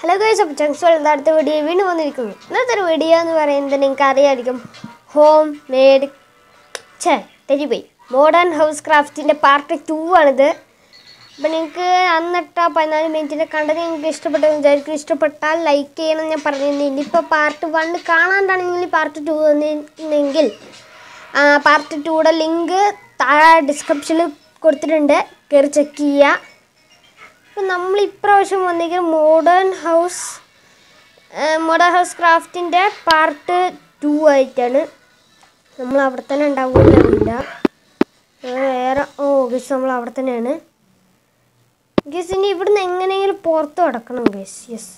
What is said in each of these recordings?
Hello guys അപ്പോൾ ചങ്സ് എന്താ അടുത്ത വീഡിയോ വീണ്ടും വന്നിരിക്കുന്നു ഇന്നത്തെ ഒരു വീഡിയോ എന്ന് പറയുന്നത് നിങ്ങൾക്ക് അറിയാമായിരിക്കും ഹോം മെയ്ഡ് ഛേ തെറ്റിപ്പോയി മോഡേൺ ഹൗസ് ക്രാഫ്റ്റിൻ്റെ പാർട്ട് ടു ആണിത് അപ്പം നിങ്ങൾക്ക് അന്നിട്ട പതിനാല് മിനിറ്റിൻ്റെ കണ്ടത് നിങ്ങൾക്ക് ഇഷ്ടപ്പെട്ടെന്ന് വിചാരിക്കും ഇഷ്ടപ്പെട്ടാൽ ലൈക്ക് ചെയ്യണം ഞാൻ പറഞ്ഞിരുന്നു ഇനിയിപ്പോൾ പാർട്ട് വൺ കാണാണ്ടാണെങ്കിൽ പാർട്ട് ടു വന്നിരുന്നെങ്കിൽ പാർട്ട് ടൂയുടെ ലിങ്ക് താഴെ ഡിസ്ക്രിപ്ഷനിൽ കൊടുത്തിട്ടുണ്ട് കയറി ചെക്ക് ചെയ്യുക അപ്പം നമ്മൾ ഇപ്രാവശ്യം വന്നിരിക്കുന്ന മോഡേൺ ഹൗസ് മോഡേൺ ഹൗസ് ക്രാഫ്റ്റിൻ്റെ പാർട്ട് ടു ആയിട്ടാണ് നമ്മൾ അവിടെ തന്നെ ഉണ്ടാവുമെന്ന് അറിയില്ല അത് വേറെ ഓ ഗസ് നമ്മൾ അവിടെ തന്നെയാണ് ഗസ് ഇനി ഇവിടുന്ന് എങ്ങനെയെങ്കിലും പുറത്ത് കിടക്കണം ഗസ് യെസ്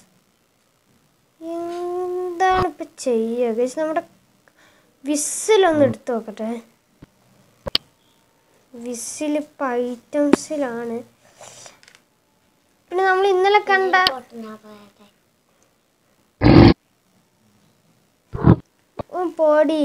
എന്താണ് ഇപ്പം ചെയ്യുക ഗസ് നമ്മുടെ വിസിലൊന്ന് എടുത്ത് നോക്കട്ടെ വിസിൽ ഇപ്പം ഐറ്റംസിലാണ് പിന്നെ നമ്മൾ ഇന്നലെ കണ്ട ഉം, പോടി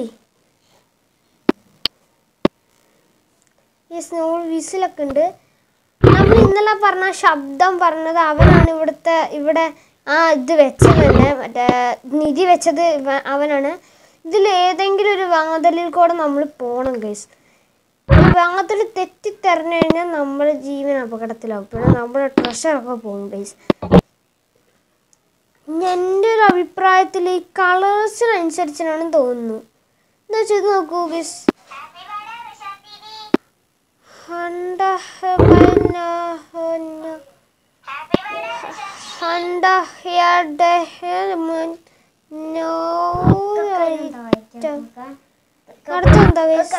യെസ് നമ്മൾ വിസിലൊക്കെ ഉണ്ട് നമ്മൾ ഇന്നലെ പറഞ്ഞ ശബ്ദം പറഞ്ഞത് അവനാണ് ഇവിടുത്തെ ഇവിടെ ആ ഇത് വെച്ചത് തന്നെ മറ്റേ നിധി വെച്ചത് ഇവ- അവനാണ് ഇതിൽ ഏതെങ്കിലും ഒരു വാങ്ങതലിൽ കൂടെ നമ്മൾ പോകണം ഗൈസ് ഈ വാങ്ങത്തിൽ തെറ്റിത്തരഞ്ഞു കഴിഞ്ഞാൽ നമ്മുടെ ജീവൻ അപകടത്തിലാവും പിന്നെ നമ്മുടെ ട്രഷറൊക്കെ പോകും ഗൈസ് എൻ്റെ ഒരു അഭിപ്രായത്തിൽ ഈ കളേഴ്സിനനുസരിച്ചാണ് തോന്നുന്നു എന്താ ചെയ്ത് നോക്കൂ ഗൈസ് ഹണ്ട ഹബന ഹന ഹണ്ട ഹിയർഡ ഹെൽമൻ നോ ഐറ്റം അടുത്തെന്താ ഗൈസ്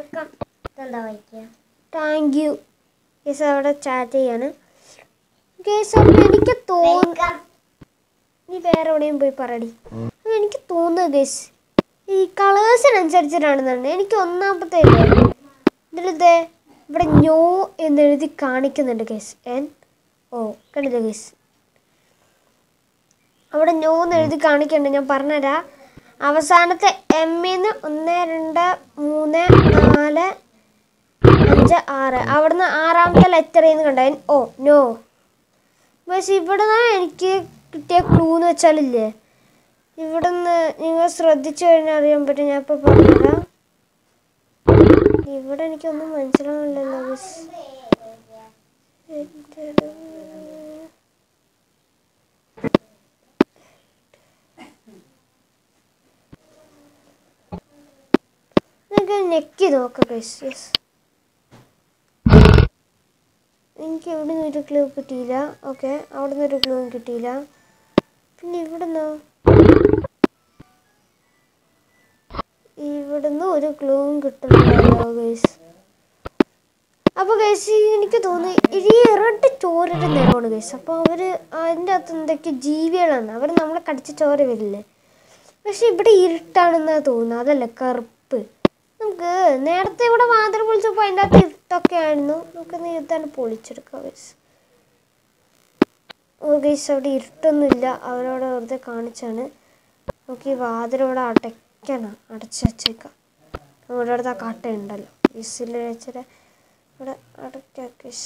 താങ്ക് യു ഗേസ് അവിടെ ചാറ്റ് ചെയ്യാണ് ഗേസ് അപ്പം എനിക്ക് തോന്നുന്നു നീ വേറെ എവിടെയും പോയി പറയടി അപ്പം എനിക്ക് തോന്നുന്നത് ഗേസ് ഈ കളേഴ്സിനനുസരിച്ചിട്ടാണെന്നുണ്ട് എനിക്ക് ഒന്നാമത്തെ ഇതിലിത് ഇവിടെ ഞോ എന്നെഴുതി കാണിക്കുന്നുണ്ട് ഗേസ് എൻ ഓ കണ്ടില്ല ഗേസ് അവിടെ ഞോ എന്ന് എഴുതി കാണിക്കുന്നുണ്ട് ഞാൻ പറഞ്ഞുതരാം അവസാനത്തെ എമ്മിന്ന് ഒന്ന് രണ്ട് മൂന്ന് നാല് അഞ്ച് ആറ് അവിടുന്ന് ആറാമത്തെ ലെറ്റർ എന്ന് കണ്ട ഓ നോ പക്ഷെ ഇവിടുന്ന് എനിക്ക് കിട്ടിയ ക്ലൂ എന്ന് വെച്ചാലില്ലേ ഇവിടുന്ന് നിങ്ങൾ ശ്രദ്ധിച്ചു കഴിഞ്ഞാൽ അറിയാൻ പറ്റും ഞാൻ ഇപ്പോൾ പറഞ്ഞുതരാം ഇവിടെ എനിക്കൊന്നും മനസ്സിലാവില്ലല്ലോ മിസ് നിങ്ങൾക്ക് ഞെക്കി നോക്കാം ഗൈസ് യെസ് എനിക്ക് ഇവിടെ നിന്ന് ഒരു ക്ലൂ കിട്ടിയില്ല ഓക്കെ അവിടെ നിന്ന് ഒരു ക്ലൂ കിട്ടിയില്ല പിന്നെ ഇവിടുന്ന് ഇവിടുന്ന് ഒരു ക്ലൂവും കിട്ടുന്നില്ലല്ലോ ഗൈസ് അപ്പോൾ ഗൈസ് എനിക്ക് തോന്നി ഈ ഇറട്ട് ചോറിൻ്റെ നിറമാണ് ഗൈസ് അപ്പോൾ അവർ അതിൻ്റെ അകത്ത് എന്തൊക്കെ ജീവികളാണ് അവർ നമ്മളെ കടിച്ച ചോര വരില്ലേ പക്ഷെ ഇവിടെ ഇരുട്ടാണെന്നാണ് തോന്നുന്നത് അതല്ല കറുപ്പ് നമുക്ക് നേരത്തെ ഇവിടെ വാതിൽ പൊളിച്ചപ്പോൾ അതിൻ്റെ അകത്ത് ഇരുട്ടൊക്കെ ആയിരുന്നു നമുക്ക് ഇരുട്ടാണ് പൊളിച്ചെടുക്കാം ഗൈസ് ഓ ഗൈസ് അവിടെ ഇരുട്ടൊന്നുമില്ല അവരവിടെ വെറുതെ കാണിച്ചാണ് നമുക്ക് ഈ വാതിലവിടെ അടയ്ക്കണം അടച്ച് വെച്ചേക്കാം നമ്മുടെ അടുത്ത് ആ കട്ട ഉണ്ടല്ലോ വിസിൽ വെച്ചിട്ട് ഇവിടെ അടയ്ക്കാം ഗൈസ്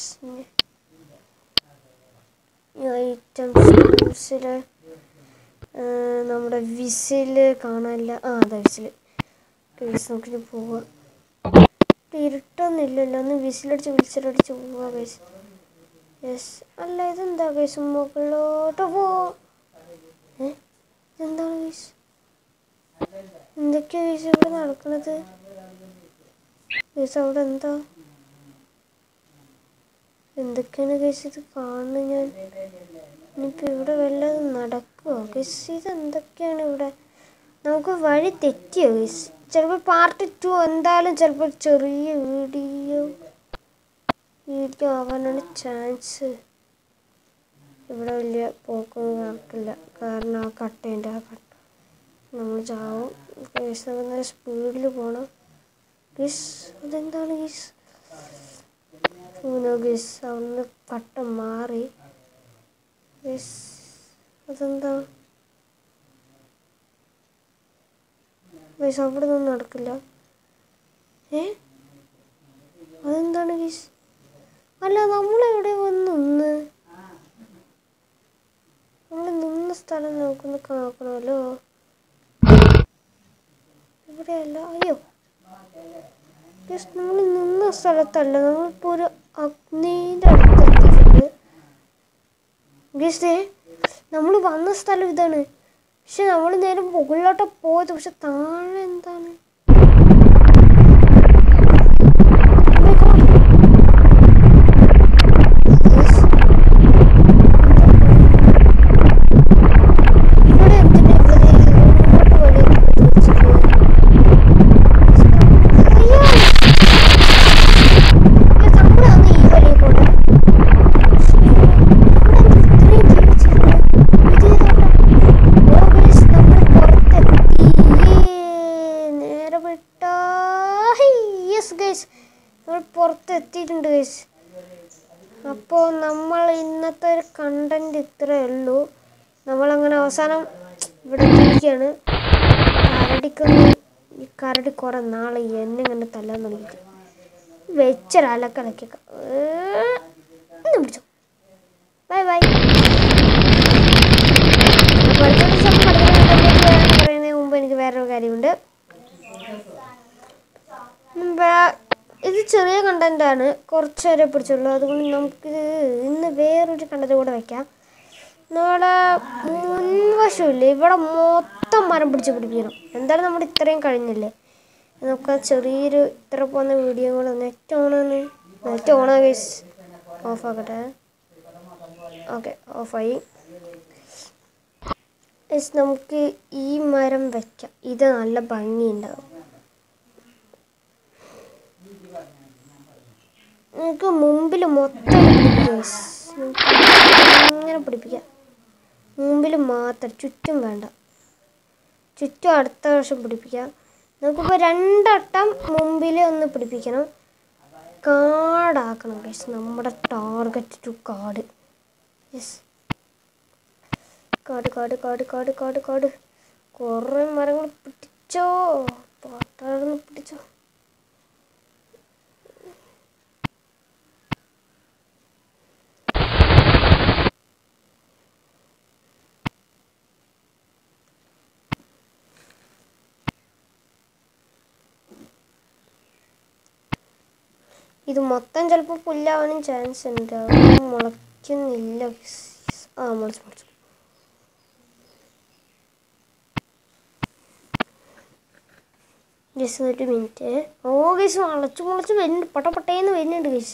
ഐറ്റംസിൽ നമ്മുടെ വിസിൽ കാണാനില്ല ആ അതെ വിസിൽ ഗൈസ് നമുക്കിനി പോവാം ഇരുട്ടൊന്നുമില്ലല്ലോ ഒന്ന് വിസിലടിച്ച് വിളിച്ചിട്ടടിച്ച് പോവാ ഗൈസ് യെസ് അല്ല ഇതെന്താ ഗൈസ് മുകളിലോട്ട് പോ ഏ ഇതെന്താണ് ഗൈസ് എന്തൊക്കെയാ ഗൈസ് ഇവിടെ നടക്കണത് ഗൈസ് അവിടെ എന്താ എന്തൊക്കെയാണ് ഗൈസ് ഇത് കാണുന്നത് ഞാൻ ഇനിയിപ്പോൾ ഇവിടെ വല്ലതും നടക്കുമോ ഗൈസ് ഇത് എന്തൊക്കെയാണ് ഇവിടെ നമുക്ക് വഴി തെറ്റിയോ ഗൈസ് ചിലപ്പോൾ പാർട്ട് ടു എന്തായാലും ചിലപ്പോൾ ചെറിയ വീഡിയോ വീഡിയോ ആവാനാണ് ചാൻസ് ഇവിടെ വലിയ പോക്കൊന്നും നടക്കില്ല കാരണം ആ കട്ടയുണ്ട് ആ കട്ട നമ്മൾ ചാവും ഗൈസ് നമുക്ക് നല്ല സ്പീഡിൽ പോകണം ഗൈസ് അതെന്താണ് ഗൈസ് ഊനോ ഗൈസ് അവിടുന്ന് കട്ട മാറി ഗൈസ് അതെന്താ ഗൈസ് അവിടെ നിന്നും നടക്കില്ല ഏ അതെന്താണ് ഗൈസ് അല്ല നമ്മളെവിടെ വന്ന് നിന്ന് നമ്മൾ നിന്ന നമുക്കൊന്ന് കാക്കണമല്ലോ ഇവിടെയല്ല അയ്യോ നമ്മൾ നിന്ന സ്ഥലത്തല്ല നമ്മളിപ്പോൾ ഒരു അഗ്നിയുടെ അടുത്തെത്തിയിട്ടുണ്ട് ഗസ്തേ നമ്മൾ വന്ന സ്ഥലം ഇതാണ് പക്ഷെ നമ്മൾ നേരെ മുകളിലോട്ട് പോയത് പക്ഷെ താഴെ എന്താണ് Oh my God. Yes. ഇവിടെ എന്തിനാ ഇവര് ഇങ്ങോട്ട് വഴി വെച്ചിട്ടുള്ളത്? അയ്യോ. അയ്യോ, നമ്മളാണ് ഈ വഴി പോണെ. ഇവിടെ എന്താ ഇത്രയും ജീവിച്ചിരുന്നത്? ഇത് ഏതാണ്ടാ? ഓ, guys, നമ്മൾ പുറത്തെത്തി. നേരെ വിട്ടാ യെസ് ഗൈസ് നമ്മൾ പുറത്തെത്തിയിട്ടുണ്ട് ഗൈസ് അപ്പോൾ നമ്മൾ ഇന്നത്തെ ഒരു കണ്ടന്റ് ഇത്രയേ ഉള്ളൂ നമ്മളങ്ങനെ അവസാനം ഇവിടെ എത്തിയിരിക്കുകയാണ് കരടിക്കൊന്ന് ഈ കരടി കുറേ നാളെ എന്നെ ഇങ്ങനെ തല്ലാൻ തുടങ്ങിയിട്ട് വെച്ചൊരലക്കലക്കൊക്കെ ഒന്ന് പിടിച്ചോ ബൈ ബൈ അടുത്ത ദിവസം പറയുന്നതിന് മുമ്പ് എനിക്ക് വേറൊരു കാര്യമുണ്ട് ഉം, വേ- ഇത് ചെറിയ കണ്ടന്റ് ആണ് കുറച്ച് നേരെ പിടിച്ചുള്ളൂ അതുകൊണ്ട് നമുക്ക് ഇന്ന് വേറൊരു കണ്ടന്റ് കൂടെ വെക്കാം നമ്മുടെ മുൻവശമില്ലേ ഇവിടെ മൊത്തം മരം പിടിച്ച് പിടിപ്പിക്കണം എന്തായാലും നമ്മുടെ ഇത്രയും കഴിഞ്ഞില്ലേ നമുക്ക് ആ ചെറിയൊരു ഇത്ര പോകുന്ന വീഡിയോ കൂടെ നെറ്റ് ഓണാണ് നെറ്റ് ഓണാ ഗൈസ് ഓഫ് ആക്കട്ടെ ഓക്കെ ഓഫായി ഗൈസ് നമുക്ക് ഈ മരം വെക്കാം ഇത് നല്ല ഭംഗിയുണ്ടാവും നമുക്ക് മുമ്പിൽ മൊത്തം പിടിപ്പിക്കാം guys. നമുക്ക് ഇങ്ങനെ പിടിപ്പിക്കാം മുമ്പിൽ മാത്രം ചുറ്റും വേണ്ട ചുറ്റും അടുത്ത വർഷം പിടിപ്പിക്കാം നമുക്കിപ്പോൾ രണ്ടട്ടം മുമ്പിൽ ഒന്ന് പിടിപ്പിക്കണം കാടാക്കണം ഗൈസ് നമ്മുടെ ടാർഗറ്റ് ടു കാട് യെസ് കാട് കാട് കാട് കാട് കാട് കാട് കുറേ മരങ്ങൾ പിടിച്ചോ പാട്ടാടുന്ന് പിടിച്ചോ ഇത് മൊത്തം ചിലപ്പോൾ പുല്ലാവാനും ചാൻസ് ഉണ്ട് അത് മുളയ്ക്കുന്നില്ല ആ മുളച്ചു മുളച്ചു ജസ്റ്റ് ഒരു മിനിറ്റ് ഓ ഗൈസ് മുളച്ച് മുളച്ച് വരുന്നുണ്ട് പൊട്ട പൊട്ടേന്ന് വരുന്നുണ്ട് ഗൈസ്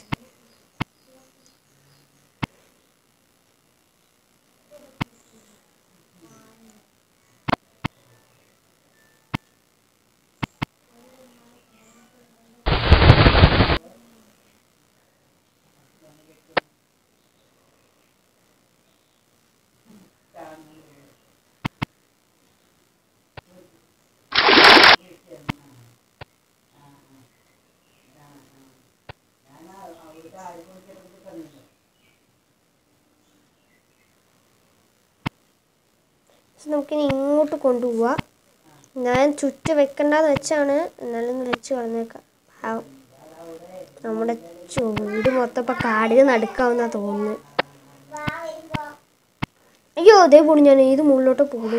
പക്ഷെ നമുക്കിനി ഇങ്ങോട്ട് കൊണ്ടുപോവാം ഞാൻ ചുറ്റ് വെക്കണ്ടെന്ന് വെച്ചാണ് എന്നാലും ഒന്ന് വെച്ച് കളഞ്ഞേക്കാം പാവം നമ്മുടെ ചു- വീട് മൊത്തം ഇപ്പം കാടിന് നടുക്കാവുന്നാ തോന്നുന്നു അയ്യോ അതേ പോണു ഞാൻ ഏത് മുകളിലോട്ട് പോകുന്നു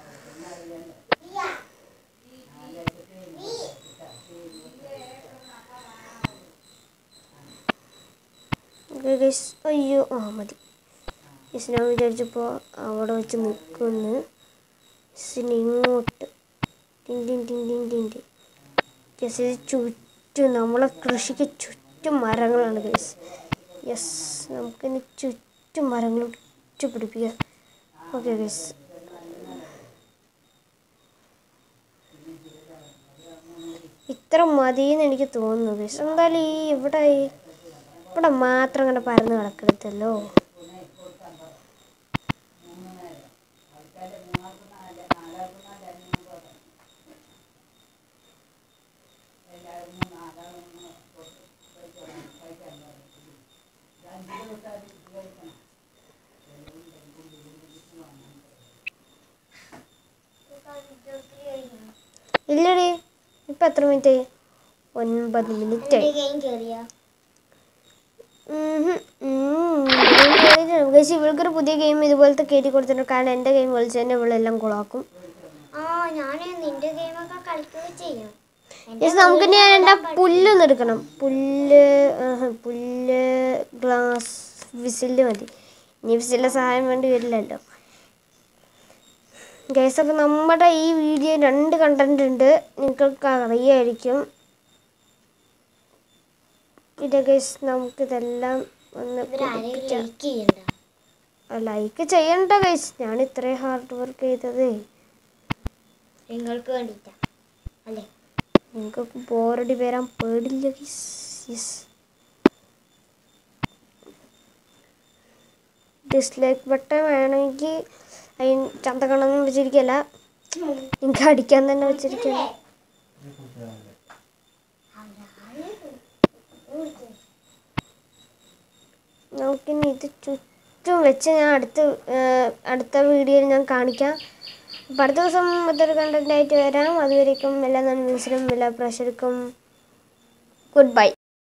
Okay, guys. അയ്യോ ആ മതി യെസ് ഞാൻ വിചാരിച്ചപ്പോൾ അവിടെ വെച്ച് നിൽക്കുമെന്ന് യെസിന് ഇങ്ങോട്ട് ടിൻ ടിൻ ടിൻ ടിൻ ടിൻ ടിൻ യെസ് ഇത് ചുറ്റും നമ്മളെ കൃഷിക്ക് ചുറ്റും മരങ്ങളാണ് ഗൈസ് യെസ് നമുക്കിനി ചുറ്റും മരങ്ങൾ ചുറ്റു പിടിപ്പിക്കാം ഓക്കെ ഗൈസ് ഇത്ര മതിയെന്ന് എനിക്ക് തോന്നുന്നു ഗൈസ് എന്തായാലും ഈ ഇവിടെ ഈ ഇവിടെ മാത്രം കണ്ട പരന്ന് കിടക്കരുതല്ലോ ഇല്ലടി ഇപ്പം എത്ര മിനിറ്റ് ആയി ഒൻപത് മിനിറ്റ് ആയി ഗെയിം കയറിയ ഉം ഹും. ഉം. വേണ്ടിയിട്ടാണ് ഗൈസ് ഇവൾക്കൊരു പുതിയ ഗെയിം ഇതുപോലത്തെ കയറ്റി കൊടുത്തിട്ടുണ്ട് കാരണം എൻ്റെ ഗെയിം കളിച്ച് തന്നെ ഇവളെല്ലാം കുളാക്കും ആ ഞാൻ നിന്റെ ഗെയിമൊക്കെ കളിക്കുകയൊക്കെ ചെയ്യും ഗൈസ് നമുക്ക് ഇനി എൻ്റെ പുല്ലൊന്ന് എടുക്കണം പുല്ല് ആഹ്, പുല്ല് ഗ്ലാസ് വിസില് മതി ഇനി വിസിലിൻ്റെ സഹായം വേണ്ടി വരില്ലല്ലോ ഗൈസ് അപ്പോൾ നമ്മുടെ ഈ വീഡിയോ രണ്ട് കണ്ടന്റ് ഉണ്ട് നിങ്ങൾക്ക് അറിയായിരിക്കും പിന്നെ ഗൈസ് നമുക്കിതെല്ലാം ഒന്ന് ഇവരാരെയും പിടിപ്പിക്കാം. ലൈക്ക് ചെയ്യണ്ട ലൈക്ക് ചെയ്യണ്ട ഗൈസ് ഞാൻ ഇത്രയും ഹാർഡ് വർക്ക് ചെയ്തത് നിങ്ങൾക്ക് വേണ്ടിയിട്ടാ അല്ലേ നിങ്ങൾക്ക് ബോറടി വരാൻ പേടില്ല ഗൈസ് യെസ് ഡിസ്ലൈക്ക് ബട്ടൺ വേണമെങ്കിൽ അതിന് ചന്തക്കണമെന്ന് വെച്ചിരിക്കല്ല നിങ്ങൾക്ക് അടിക്കാൻ തന്നെ വെച്ചിരിക്കല്ല നമുക്കിനി ഇത് ചുറ്റും വെച്ച് ഞാൻ അടുത്ത ഏർ, അടുത്ത വീഡിയോയിൽ ഞാൻ കാണിക്കാം അപ്പോൾ അടുത്ത ദിവസം മറ്റൊരു കണ്ടന്റ് ആയിട്ട് വരാം അതുവരേക്കും എല്ലാ നന്മസിനും എല്ലാ പ്രഷർക്കും ഗുഡ് ബൈ